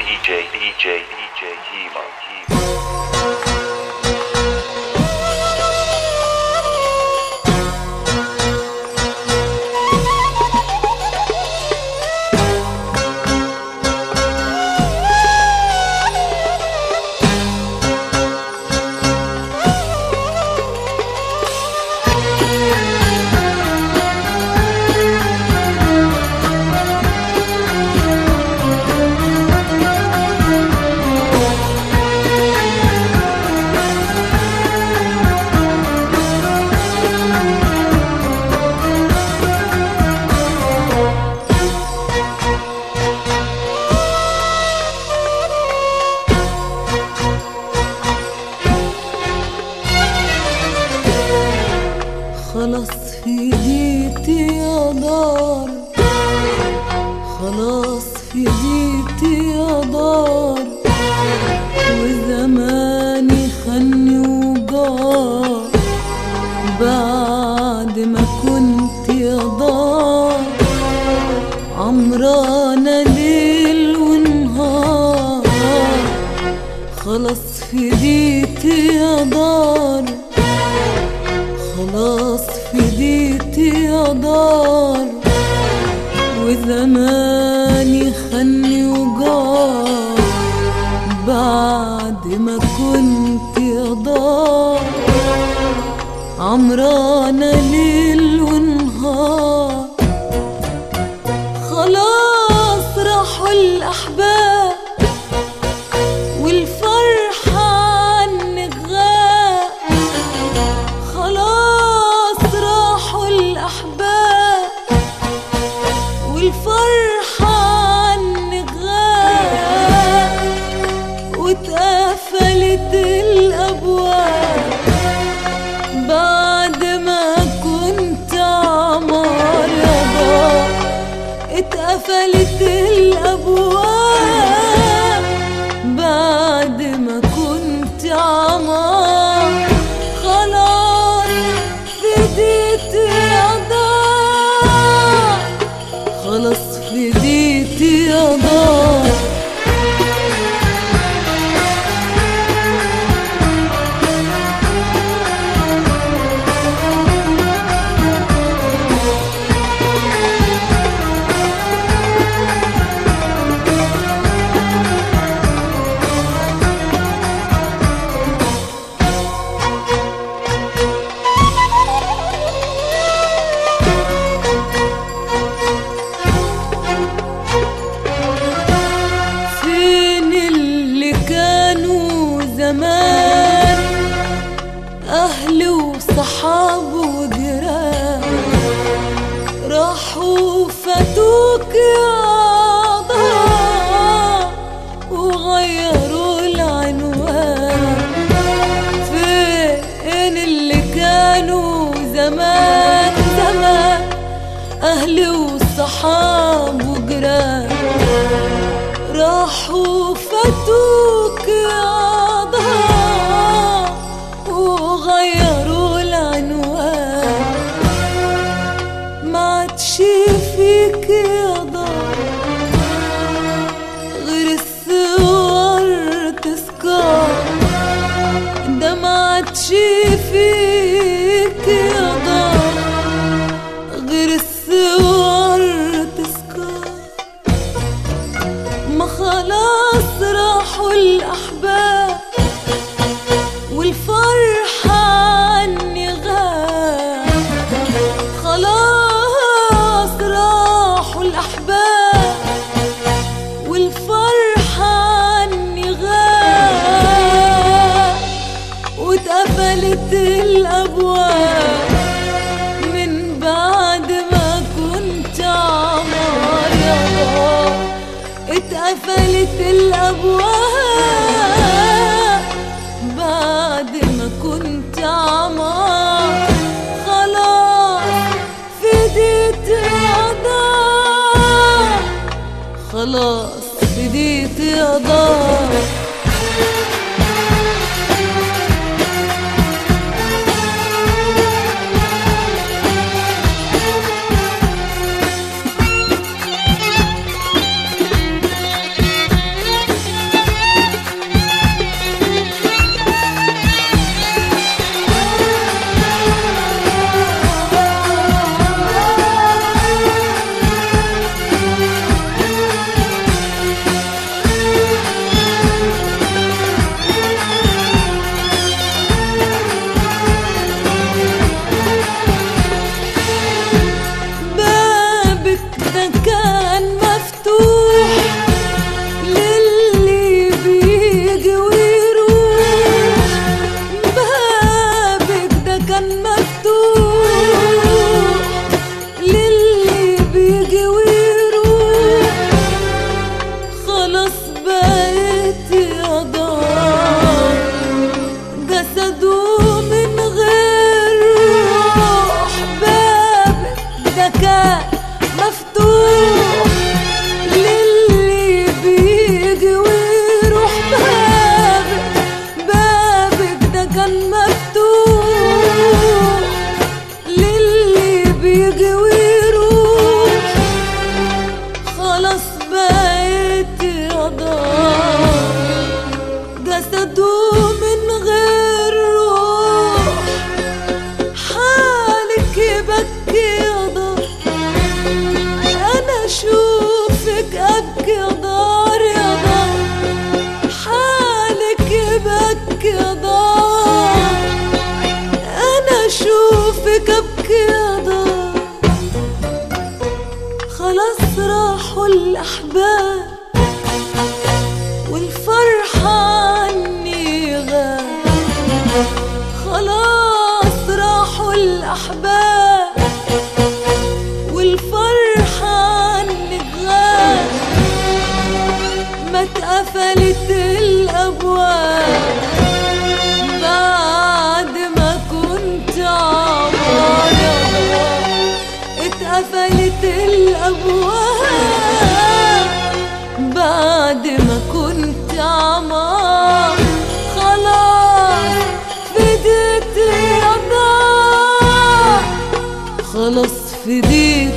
DJ, DJ, DJ, Hema, Hema. خلاص هديتي يا دار خلاص هديتي يا دار وزماني خني وجار بعد ما كنت يا دار عمرانة ليل ونهار خلاص فديتي يا دار خلاص فديتي يا دار وزماني خني وجار بعد ما كنت يا دار عمرانة ليل ونهار خلاص راحوا الأحباب والفرحة عنك غاب خلاص راحوا الأحباب والفرحة عنك غاب واتقفلت الأبواب بعد ما كنت عمار يا دار اتقفلت الأبواب بعد ما كنت عمار خلاص فديت يا دار خلاص فديت يا دار فين اللي كانوا زمان أهل وصحاب وجيران راحوا فاتوك يا ضاع وغيروا العنوان فين اللي كانوا زمان زمان أهل وصحاب وجيران راحوا فاتوك يا ضاع وغيروا العنوان ما عادش فيك يا ضاع غير الصور تذكار ده ما عادش فيك يا ضاع غير الصور تذكار ما خلاص راحوا الأحباب والفرحة عني غاب خلاص راحوا الأحباب والفرحة عني غاب واتقفلت الأبواب من بعد ما كنت عمار يا الله اتقفلت الأبواب بعد ما كنت عمار خلاص فديت يا دار خلاص فديت يا دار خلاص بقيت يا دار جسده من غير روح بابك ده كان مفتوح للي بيجي ويروح بابك بابك ده كان مفتوح للي بيجي ويروح خلاص بقيت يا دار جسده من غير روح حالك يبكي يا دار انا اشوفك ابكي يا دار يا دار حالك يبكي يا دار انا اشوفك ابكي يا دار خلاص راحوا الاحباب والفرحة عني غاب خلاص راحوا الأحباب والفرحة عني غاب ما اتقفلت الأبواب بعد ما كنت عمارة اتقفلت الأبواب بعد ما كنت عمار خلاص فديت يا دار خلاص فديت